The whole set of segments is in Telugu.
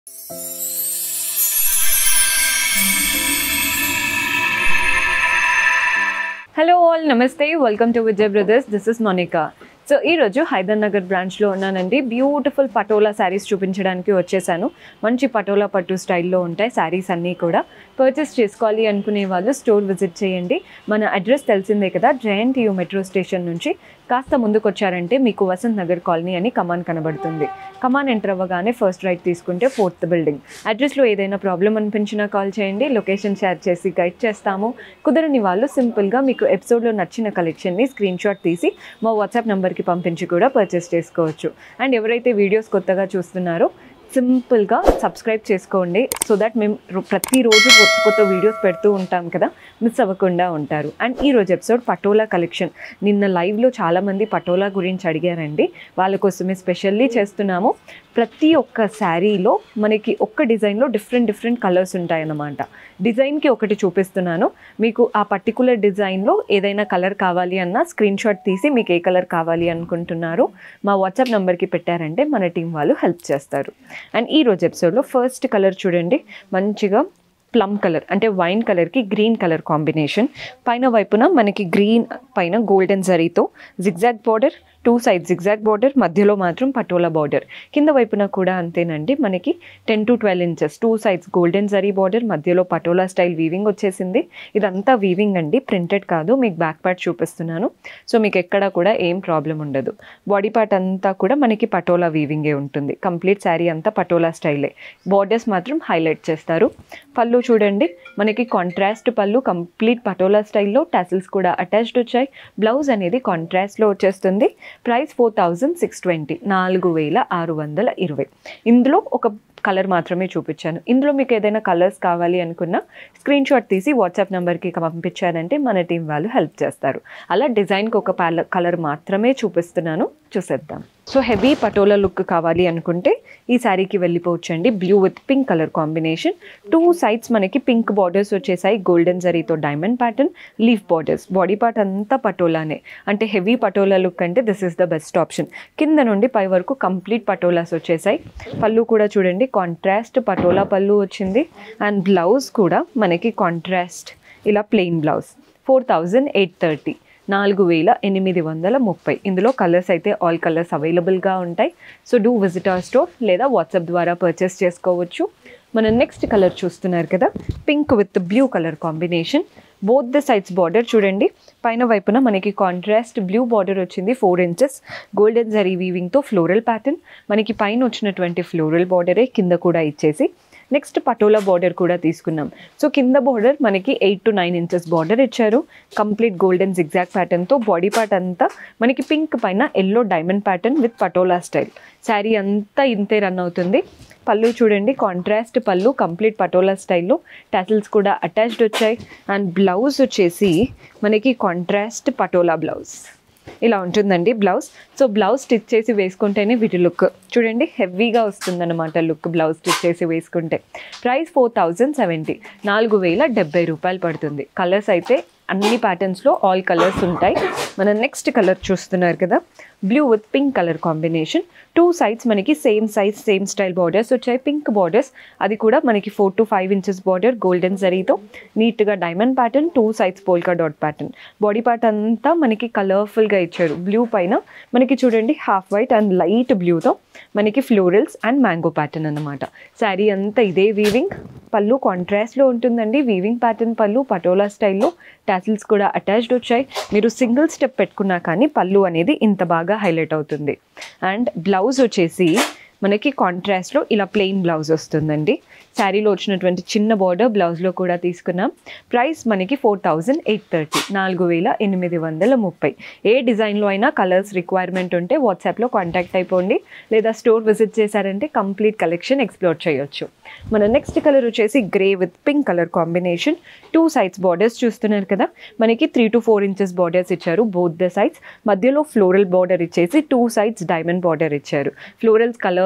హలో ఆల్ నమస్తే welcome to Vijay brothers this is Monika so ఈరోజు హైదర్ నగర్ బ్రాంచ్లో ఉన్నానండి బ్యూటిఫుల్ పటోలా శారీస్ చూపించడానికి వచ్చేసాను మంచి పటోలా పట్టు స్టైల్లో ఉంటాయి శారీస్ అన్నీ కూడా పర్చేస్ చేసుకోవాలి అనుకునే వాళ్ళు స్టోర్ విజిట్ చేయండి మన అడ్రస్ తెలిసిందే కదా జయంట్ యూ మెట్రో స్టేషన్ నుంచి కాస్త ముందుకు వచ్చారంటే మీకు వసంత్ నగర్ కాలనీ అని కమాన్ కనబడుతుంది కమాన్ ఎంటర్ అవ్వగానే ఫస్ట్ రైట్ తీసుకుంటే ఫోర్త్ బిల్డింగ్ అడ్రస్లో ఏదైనా ప్రాబ్లం అనిపించినా కాల్ చేయండి లొకేషన్ షేర్ చేసి గైడ్ చేస్తాము కుదరని వాళ్ళు సింపుల్గా మీకు ఎపిసోడ్లో నచ్చిన కలెక్షన్ని స్క్రీన్ షాట్ తీసి మా వాట్సాప్ నెంబర్కి పంపించి కూడా పర్చేస్ చేసుకోవచ్చు అండ్ ఎవరైతే వీడియోస్ కొత్తగా చూస్తున్నారో సింపుల్గా సబ్స్క్రైబ్ చేసుకోండి సో దట్ మేము రో- ప్రతిరోజు కొత్త కొత్త వీడియోస్ పెడుతూ ఉంటాం కదా మిస్ అవ్వకుండా ఉంటారు అండ్ ఈ రోజు ఎపిసోడ్ పటోలా కలెక్షన్ నిన్న లైవ్లో చాలామంది పటోలా గురించి అడిగారండి వాళ్ళ కోసమే స్పెషల్లీ చేస్తున్నాము ప్రతి ఒక్క శారీలో మనకి ఒక్క డిజైన్లో డిఫరెంట్ డిఫరెంట్ కలర్స్ ఉంటాయన్నమాట డిజైన్కి ఒకటి చూపిస్తున్నాను మీకు ఆ పర్టికులర్ డిజైన్లో ఏదైనా కలర్ కావాలి అన్నా స్క్రీన్ షాట్ తీసి మీకు ఏ కలర్ కావాలి అనుకుంటున్నారు మా వాట్సాప్ నెంబర్కి పెట్టారంటే మన టీం వాళ్ళు హెల్ప్ చేస్తారు అండ్ ఈ రోజు ఎపిసోడ్లో ఫస్ట్ కలర్ చూడండి మంచిగా ప్లమ్ కలర్ అంటే వైన్ కలర్కి గ్రీన్ కలర్ కాంబినేషన్ పైన వైపున మనకి గ్రీన్ పైన గోల్డెన్ జరీతో zigzag border two side zigzag border మధ్యలో మాత్రం పటోలా బార్డర్ కింద వైపున కూడా అంతేనండి మనకి ten to twelve inches two sides golden zari border మధ్యలో పటోలా స్టైల్ వీవింగ్ వచ్చేసింది ఇదంతా వీవింగ్ అండి ప్రింటెడ్ కాదు మీకు బ్యాక్ పార్ట్ చూపిస్తున్నాను సో మీకు ఎక్కడ కూడా ఏం ప్రాబ్లం ఉండదు బాడీ పార్ట్ అంతా కూడా మనకి పటోలా వీవింగే ఉంటుంది కంప్లీట్ శారీ అంతా పటోలా స్టైలే బార్డర్స్ మాత్రం హైలైట్ చేస్తారు పళ్ళు చూడండి మనకి కాంట్రాస్ట్ పళ్ళు కంప్లీట్ పటోలా స్టైల్లో టాసిల్స్ కూడా అటాచ్డ్ వచ్చాయి బ్లౌజ్ అనేది కాంట్రాస్ట్లో వచ్చేస్తుంది price four thousand six twenty నాలుగు వేల ఆరు వందల ఇరవై ఇందులో ఒక కలర్ మాత్రమే చూపించాను ఇందులో మీకు ఏదైనా కలర్స్ కావాలి అనుకున్నా స్క్రీన్ షాట్ తీసి వాట్సాప్ నెంబర్కి పంపించారంటే మన టీం వాళ్ళు హెల్ప్ చేస్తారు అలా డిజైన్కి ఒక పాల కలర్ మాత్రమే చూపిస్తున్నాను చూసేద్దాం సో హెవీ పటోలా లుక్ కావాలి అనుకుంటే ఈ శారీకి వెళ్ళిపోవచ్చండి blue with pink colour combination two sides మనకి పింక్ బార్డర్స్ వచ్చేసాయి గోల్డెన్ జరీతో diamond pattern leaf borders body part అంతా పటోలానే అంటే హెవీ పటోలా లుక్ అంటే this is the best option కింద నుండి పై వరకు కంప్లీట్ పటోలాస్ వచ్చేసాయి పళ్ళు కూడా చూడండి కాంట్రాస్ట్ పటోలా పళ్ళు వచ్చింది అండ్ బ్లౌజ్ కూడా మనకి కాంట్రాస్ట్ ఇలా plain blouse four thousand eight thirty నాలుగు వేల ఎనిమిది వందల ముప్పై ఇందులో కలర్స్ అయితే ఆల్ కలర్స్ అవైలబుల్గా ఉంటాయి so do visit our store లేదా వాట్సాప్ ద్వారా పర్చేస్ చేసుకోవచ్చు మన నెక్స్ట్ కలర్ చూస్తున్నారు కదా pink with blue colour combination both the sides border చూడండి పైన వైపున మనకి కాంట్రాస్ట్ బ్లూ బార్డర్ వచ్చింది ఫోర్ ఇంచెస్ గోల్డెన్ జరీ వీవింగ్తో ఫ్లోరల్ ప్యాటర్న్ మనకి పైన వచ్చినటువంటి ఫ్లోరల్ బార్డరే కింద కూడా ఇచ్చేసి నెక్స్ట్ పటోలా బార్డర్ కూడా తీసుకున్నాం సో కింద బార్డర్ మనకి eight to nine inches border ఇచ్చారు కంప్లీట్ గోల్డెన్ జిగ్జాగ్ ప్యాటర్న్తో బాడీ పార్ట్ అంతా మనకి పింక్ పైన yellow diamond pattern with patola style sari అంతా ఇంతే రన్ అవుతుంది పళ్ళు చూడండి కాంట్రాస్ట్ పళ్ళు కంప్లీట్ పటోలా స్టైల్లో టాసిల్స్ కూడా అటాచ్డ్ వచ్చాయి అండ్ బ్లౌజ్ వచ్చేసి మనకి కాంట్రాస్ట్ పటోలా బ్లౌజ్ ఇలా ఉంటుందండి బ్లౌజ్ సో బ్లౌజ్ స్టిచ్ చేసి వేసుకుంటేనే వీటి లుక్ చూడండి హెవీగా వస్తుందన్నమాట లుక్ బ్లౌజ్ స్టిచ్ చేసి వేసుకుంటే ప్రైస్ ఫోర్ థౌజండ్ సెవెంటీ నాలుగు వేల డెబ్బై రూపాయలు పడుతుంది కలర్స్ అయితే అన్ని ప్యాటర్న్స్లో ఆల్ కలర్స్ ఉంటాయి మన నెక్స్ట్ కలర్ చూస్తున్నారు కదా blue with pink colour combination two sides మనకి same size same style borders వచ్చాయి పింక్ బార్డర్స్ అది కూడా మనకి four to five inches border golden జరీతో నీట్గా diamond pattern two sides polka dot pattern body part అంతా మనకి కలర్ఫుల్గా ఇచ్చారు బ్లూ పైన మనకి చూడండి హాఫ్ వైట్ అండ్ లైట్ బ్లూతో మనకి ఫ్లోరల్స్ అండ్ మ్యాంగో ప్యాటర్న్ అన్నమాట శారీ అంతా ఇదే వీవింగ్ పళ్ళు కాంట్రాస్ట్లో ఉంటుందండి వీవింగ్ ప్యాటర్న్ పళ్ళు పటోలా స్టైల్లో టాసిల్స్ కూడా అటాచ్డ్ వచ్చాయి మీరు సింగిల్ స్టెప్ పెట్టుకున్నా కానీ పళ్ళు అనేది ఇంత బాగా హైలైట్ అవుతుంది అండ్ బ్లౌజ్ వచ్చేసి మనకి కాంట్రాస్ట్లో ఇలా ప్లెయిన్ బ్లౌజ్ వస్తుందండి శారీలో వచ్చినటువంటి చిన్న బార్డర్ బ్లౌజ్లో కూడా తీసుకున్నాం ప్రైస్ మనకి ఫోర్ థౌజండ్ ఎయిట్ థర్టీ నాలుగు వేల ఎనిమిది వందల ముప్పై ఏ డిజైన్లో అయినా కలర్స్ రిక్వైర్మెంట్ ఉంటే వాట్సాప్లో కాంటాక్ట్ అయిపోండి లేదా స్టోర్ విజిట్ చేశారంటే కంప్లీట్ కలెక్షన్ ఎక్స్ప్లోర్ చేయొచ్చు మన నెక్స్ట్ కలర్ వచ్చేసి grey with pink colour combination two sides borders చూస్తున్నారు కదా మనకి three to four inches borders ఇచ్చారు బోత్ ద సైడ్స్ మధ్యలో ఫ్లోరల్ బార్డర్ ఇచ్చేసి టూ సైడ్స్ డైమండ్ బార్డర్ ఇచ్చారు ఫ్లోరల్స్ కలర్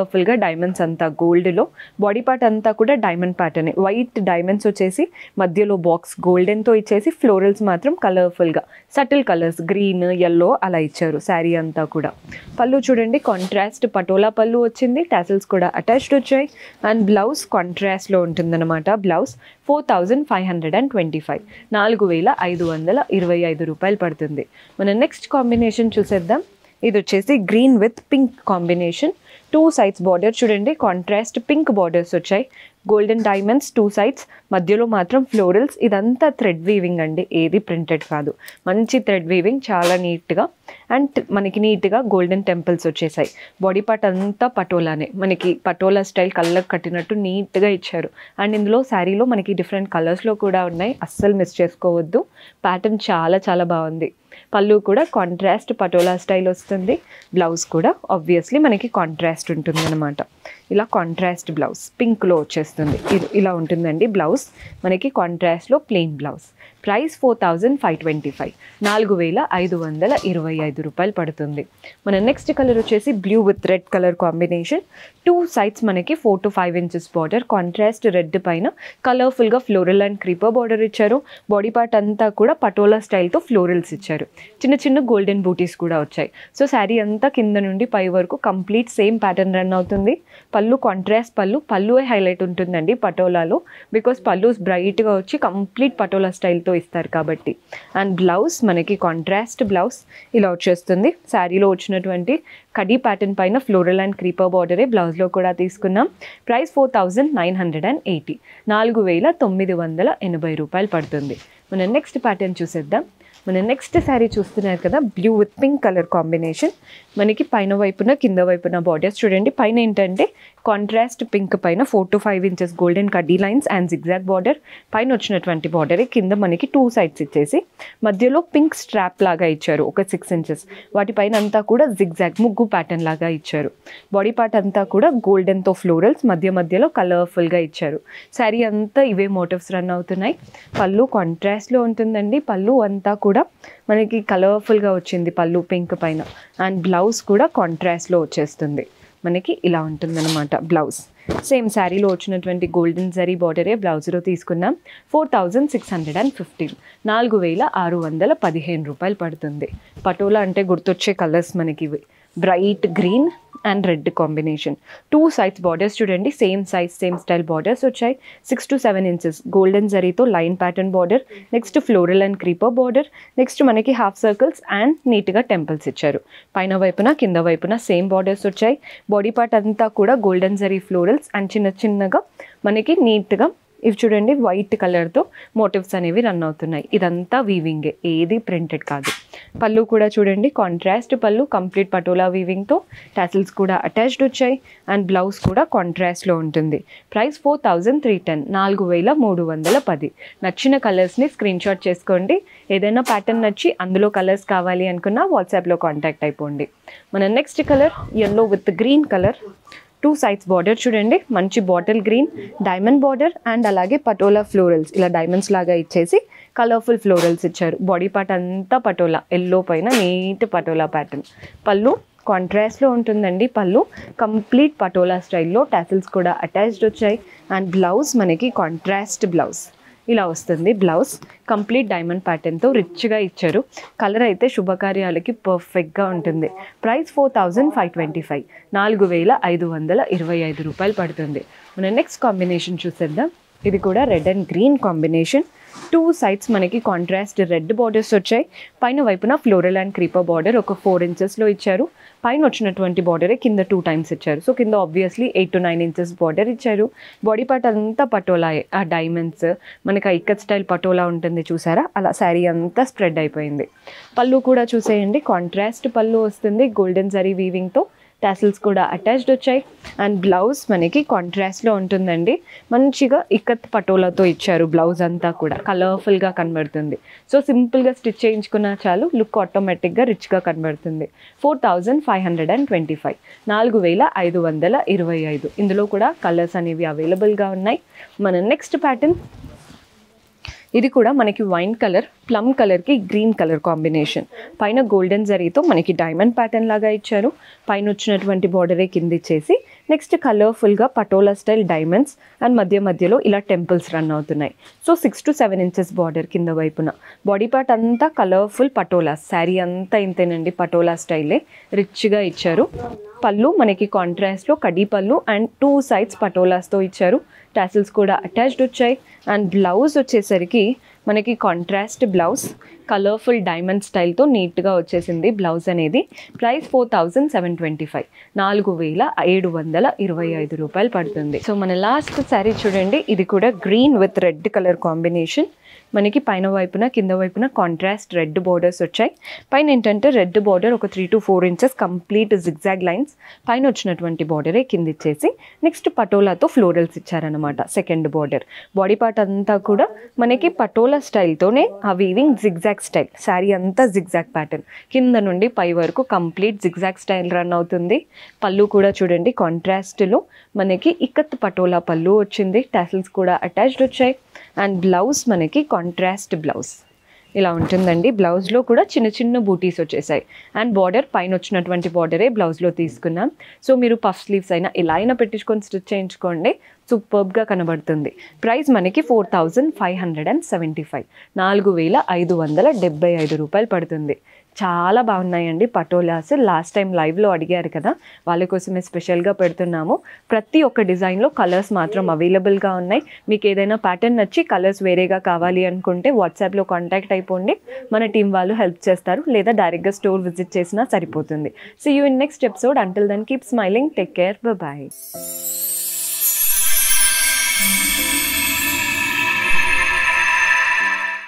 కలర్ఫుల్గా డైమండ్స్ అంతా గోల్డ్లో బాడీ పార్ట్ అంతా కూడా డైమండ్ ప్యాటర్న్ వైట్ డైమండ్స్ వచ్చేసి మధ్యలో బాక్స్ గోల్డెన్తో ఇచ్చేసి ఫ్లోరల్స్ మాత్రం కలర్ఫుల్గా సటిల్ కలర్స్ గ్రీన్ ఎల్లో అలా ఇచ్చారు శారీ అంతా కూడా పళ్ళు చూడండి కాంట్రాస్ట్ పటోలా పళ్ళు వచ్చింది టాసిల్స్ కూడా అటాచ్డ్ వచ్చాయి అండ్ బ్లౌజ్ కాంట్రాస్ట్లో ఉంటుందన్నమాట blouse four thousand five hundred and twenty five నాలుగు వేల ఐదు వందల ఇరవై ఐదు రూపాయలు పడుతుంది మన నెక్స్ట్ కాంబినేషన్ చూసేద్దాం ఇది వచ్చేసి green with pink combination two sides border చూడండి కాంట్రాస్ట్ పింక్ బార్డర్స్ వచ్చాయి గోల్డెన్ డైమండ్స్ టూ సైడ్స్ మధ్యలో మాత్రం ఫ్లోరల్స్ ఇదంతా థ్రెడ్ వీవింగ్ అండి ఏది ప్రింటెడ్ కాదు మంచి థ్రెడ్ వీవింగ్ చాలా నీట్గా అండ్ మనకి నీట్గా గోల్డెన్ టెంపుల్స్ వచ్చేసాయి బాడీ పార్ట్ అంతా పటోలానే మనకి పటోలా స్టైల్ కళ్ళకు కట్టినట్టు నీట్గా ఇచ్చారు అండ్ ఇందులో శారీలో మనకి డిఫరెంట్ కలర్స్లో కూడా ఉన్నాయి అస్సలు మిస్ చేసుకోవద్దు ప్యాటర్న్ చాలా చాలా బాగుంది పళ్ళు కూడా కాంట్రాస్ట్ పటోలా స్టైల్ వస్తుంది బ్లౌజ్ కూడా ఆబ్వియస్లీ మనకి కాంట్రాస్ట్ ఉంటుంది అనమాట ఇలా కాంట్రాస్ట్ బ్లౌజ్ పింక్లో వచ్చేస్తుంది ఇది ఇలా ఉంటుందండి బ్లౌజ్ మనకి కాంట్రాస్ట్లో plain blouse price four thousand five twenty five నాలుగు వేల ఐదు వందల ఇరవై ఐదు రూపాయలు పడుతుంది మన నెక్స్ట్ కలర్ వచ్చేసి blue with red colour combination two sides మనకి four to five inches border contrast red పైన కలర్ఫుల్గా ఫ్లోరల్ అండ్ క్రీపర్ బార్డర్ ఇచ్చారు బాడీ పార్ట్ అంతా కూడా పటోలా స్టైల్తో ఫ్లోరల్స్ ఇచ్చారు చిన్న చిన్న గోల్డెన్ బూటీస్ కూడా వచ్చాయి సో శారీ అంతా కింద నుండి పై వరకు కంప్లీట్ సేమ్ ప్యాటర్న్ రన్ అవుతుంది పళ్ళు కాంట్రాస్ట్ పళ్ళు పళ్ళువే హైలైట్ ఉంటుందండి పటోలాలో బికాస్ పళ్ళు బ్రైట్గా వచ్చి కంప్లీట్ పటోలా స్టైల్తో ఇస్తారు కాబట్టి అండ్ బ్లౌజ్ మనకి కాంట్రాస్ట్ బ్లౌజ్ ఇలా వచ్చేస్తుంది శారీలో వచ్చినటువంటి కడీ ప్యాటర్న్ పైన ఫ్లోరల్ అండ్ క్రీపర్ బార్డరే బ్లౌజ్లో కూడా తీసుకున్నాం price four thousand nine hundred and eighty నాలుగు వేల తొమ్మిది వందల ఎనభై రూపాయలు పడుతుంది మన నెక్స్ట్ ప్యాటర్న్ చూసేద్దాం మన నెక్స్ట్ శారీ చూస్తున్నారు కదా blue with pink colour combination మనకి పైన వైపున కింద వైపున బార్డర్స్ చూడండి పైన ఏంటంటే కాంట్రాస్ట్ పింక్ పైన four to five inches golden కడ్డీ లైన్స్ అండ్ జిగ్జాగ్ బార్డర్ పైన వచ్చినటువంటి బార్డర్ కింద మనకి టూ సైడ్స్ ఇచ్చేసి మధ్యలో పింక్ స్ట్రాప్ లాగా ఇచ్చారు ఒక సిక్స్ ఇంచెస్ వాటిపైన అంతా కూడా జిగ్జాగ్ ముగ్గు ప్యాటర్న్ లాగా ఇచ్చారు బాడీ పార్ట్ అంతా కూడా గోల్డెన్తో ఫ్లోరల్స్ మధ్య మధ్యలో కలర్ఫుల్గా ఇచ్చారు శారీ అంతా ఇవే మోటివ్స్ రన్ అవుతున్నాయి పళ్ళు కాంట్రాస్ట్లో ఉంటుందండి పళ్ళు అంతా కూడా మనకి కలర్ఫుల్గా వచ్చింది పళ్ళు పింక్ పైన అండ్ బ్లౌజ్ కూడా కాంట్రాస్ట్లో వచ్చేస్తుంది మనకి ఇలా ఉంటుందన్నమాట బ్లౌజ్ సేమ్ శారీలో వచ్చినటువంటి గోల్డెన్ జరీ బార్డరే బ్లౌజ్లో తీసుకున్నాం four thousand six hundred and fifteen నాలుగు వేల ఆరు వందల పదిహేను రూపాయలు పడుతుంది పటోలా అంటే గుర్తొచ్చే కలర్స్ మనకి ఇవి bright green and red combination two sides borders చూడండి same size same style borders వచ్చాయి six to seven inches golden జరీతో line pattern border next floral and creeper border next మనకి హాఫ్ సర్కిల్స్ అండ్ నీట్గా టెంపుల్స్ ఇచ్చారు పైన వైపున కింద వైపున సేమ్ బార్డర్స్ వచ్చాయి బాడీ పార్ట్ అంతా కూడా గోల్డెన్ జరీ ఫ్లోరల్స్ అండ్ చిన్న చిన్నగా మనకి నీట్గా ఇవి చూడండి వైట్ కలర్తో మోటివ్స్ అనేవి రన్ అవుతున్నాయి ఇదంతా వీవింగే ఏది ప్రింటెడ్ కాదు పళ్ళు కూడా చూడండి కాంట్రాస్ట్ పళ్ళు కంప్లీట్ పటోలా వీవింగ్తో టాసిల్స్ కూడా అటాచ్డ్ వచ్చాయి అండ్ బ్లౌజ్ కూడా కాంట్రాస్ట్లో ఉంటుంది price four thousand three ten నాలుగు వేల మూడు వందల పది నచ్చిన కలర్స్ని స్క్రీన్ షాట్ చేసుకోండి ఏదైనా ప్యాటర్న్ నచ్చి అందులో కలర్స్ కావాలి అనుకున్నా వాట్సాప్లో కాంటాక్ట్ అయిపోండి మన next colour yellow with green colour two sides border చూడండి మంచి bottle green diamond border and అలాగే పటోలా ఫ్లోరల్స్ ఇలా డైమండ్స్ లాగా ఇచ్చేసి కలర్ఫుల్ ఫ్లోరల్స్ ఇచ్చారు బాడీ పార్ట్ అంతా పటోలా ఎల్లో పైన నీట్ పటోలా ప్యాటర్న్ పళ్ళు కాంట్రాస్ట్లో ఉంటుందండి పళ్ళు కంప్లీట్ పటోలా స్టైల్లో టాసిల్స్ కూడా అటాచ్డ్ వచ్చాయి అండ్ బ్లౌజ్ మనకి కాంట్రాస్ట్ బ్లౌజ్ ఇలా వస్తుంది బ్లౌజ్ కంప్లీట్ డైమండ్ ప్యాటర్న్తో రిచ్గా ఇచ్చారు కలర్ అయితే శుభకార్యాలకి పర్ఫెక్ట్గా ఉంటుంది price four thousand five twenty five నాలుగు వేల ఐదు వందల ఇరవై ఐదు రూపాయలు పడుతుంది మన నెక్స్ట్ కాంబినేషన్ చూసేద్దాం ఇది కూడా red and green combination two sides మనకి కాంట్రాస్ట్ రెడ్ బార్డర్స్ వచ్చాయి పైన వైపున ఫ్లోరల్ అండ్ క్రీపర్ బార్డర్ ఒక ఫోర్ ఇంచెస్లో ఇచ్చారు పైన వచ్చినటువంటి బార్డరే కింద టూ టైమ్స్ ఇచ్చారు సో కింద obviously eight to nine inches border ఇచ్చారు బాడీ పార్ట్ అంతా పటోలాయే ఆ డైమండ్స్ మనకి ఆ ఇక్కత్ స్టైల్ పటోలా ఉంటుంది చూసారా అలా శారీ అంతా స్ప్రెడ్ అయిపోయింది పళ్ళు కూడా చూసేయండి కాంట్రాస్ట్ పళ్ళు వస్తుంది గోల్డెన్ జరీ వీవింగ్తో టాసిల్స్ కూడా అటాచ్డ్ వచ్చాయి అండ్ బ్లౌజ్ మనకి కాంట్రాస్ట్లో ఉంటుందండి మంచిగా ఇక్కత్ పటోలాతో ఇచ్చారు బ్లౌజ్ అంతా కూడా కలర్ఫుల్గా కనబడుతుంది సో సింపుల్గా స్టిచ్ చేయించుకున్నా చాలు లుక్ ఆటోమేటిక్గా రిచ్గా కనబడుతుంది four thousand five hundred and twenty five నాలుగు వేల ఐదు వందల ఇరవై ఐదు ఇందులో కూడా కలర్స్ అనేవి అవైలబుల్గా ఉన్నాయి మన నెక్స్ట్ ప్యాటర్న్ ఇది కూడా మనకి వైన్ కలర్ ప్లమ్ కలర్కి గ్రీన్ కలర్ కాంబినేషన్ పైన గోల్డెన్ జరీతో మనకి డైమండ్ ప్యాటర్న్ లాగా ఇచ్చారు పైన వచ్చినటువంటి బార్డరే కింద ఇచ్చేసి నెక్స్ట్ కలర్ఫుల్గా పటోలా స్టైల్ డైమండ్స్ అండ్ మధ్య మధ్యలో ఇలా టెంపుల్స్ రన్ అవుతున్నాయి so six to seven inches border కింద వైపున బాడీ పార్ట్ అంతా కలర్ఫుల్ పటోలా శారీ అంతా ఇంతేనండి పటోలా స్టైలే రిచ్గా ఇచ్చారు పళ్ళు మనకి కాంట్రాస్ట్లో కడీ పళ్ళు అండ్ టూ సైడ్స్ పటోలాస్తో ఇచ్చారు టాసిల్స్ కూడా అటాచ్డ్ వచ్చాయి అండ్ బ్లౌజ్ వచ్చేసరికి మనకి కాంట్రాస్ట్ బ్లౌజ్ కలర్ఫుల్ డైమండ్ స్టైల్తో నీట్గా వచ్చేసింది బ్లౌజ్ అనేది price four thousand seven twenty five నాలుగు వేల ఏడు వందల ఇరవై ఐదు రూపాయలు పడుతుంది సో మన లాస్ట్ శారీ చూడండి ఇది కూడా green with red colour combination మనకి పైన వైపున కింద వైపున కాంట్రాస్ట్ రెడ్ బోర్డర్స్ వచ్చాయి పైన ఏంటంటే రెడ్ బార్డర్ ఒక three to four inches complete zigzag lines పైన వచ్చినటువంటి బార్డరే కింద ఇచ్చేసి నెక్స్ట్ పటోలాతో ఫ్లోరల్స్ ఇచ్చారనమాట సెకండ్ బార్డర్ బాడీ పార్ట్ అంతా కూడా మనకి పటోలా స్టైల్తోనే ఆ వీవింగ్ జిగ్జాగ్ స్టైల్ శారీ అంతా జిగ్జాగ్ ప్యాటర్న్ కింద నుండి పై వరకు కంప్లీట్ జిగ్జాగ్ స్టైల్ రన్ అవుతుంది పళ్ళు కూడా చూడండి కాంట్రాస్ట్లో మనకి ఇక్కత్ పటోలా పళ్ళు వచ్చింది టాసిల్స్ కూడా అటాచ్డ్ వచ్చాయి అండ్ బ్లౌజ్ మనకి కాంట్రాస్ట్ బ్లౌజ్ ఇలా ఉంటుందండి బ్లౌజ్లో కూడా చిన్న చిన్న బూటీస్ వచ్చేసాయి అండ్ బార్డర్ పైన వచ్చినటువంటి బార్డరే బ్లౌజ్లో తీసుకున్నాం సో మీరు పఫ్ స్లీవ్స్ అయినా ఇలా అయినా పెట్టించుకొని స్టిచ్ చేయించుకోండి సూపర్బ్గా కనబడుతుంది ప్రైస్ మనకి four thousand five hundred and seventy five నాలుగు వేల ఐదు వందల డెబ్బై ఐదు రూపాయలు పడుతుంది చాలా బాగున్నాయండి పటోలాస్ లాస్ట్ టైం లైవ్లో అడిగారు కదా వాళ్ళ కోసమే స్పెషల్గా పెడుతున్నాము ప్రతి ఒక్క డిజైన్లో కలర్స్ మాత్రం అవైలబుల్గా ఉన్నాయి మీకు ఏదైనా ప్యాటర్న్ నచ్చి కలర్స్ వేరేగా కావాలి అనుకుంటే వాట్సాప్లో కాంటాక్ట్ అయిపోండి మన టీం వాళ్ళు హెల్ప్ చేస్తారు లేదా డైరెక్ట్గా స్టోర్ విజిట్ చేసినా సరిపోతుంది so you in next episode until then keep smiling take care bye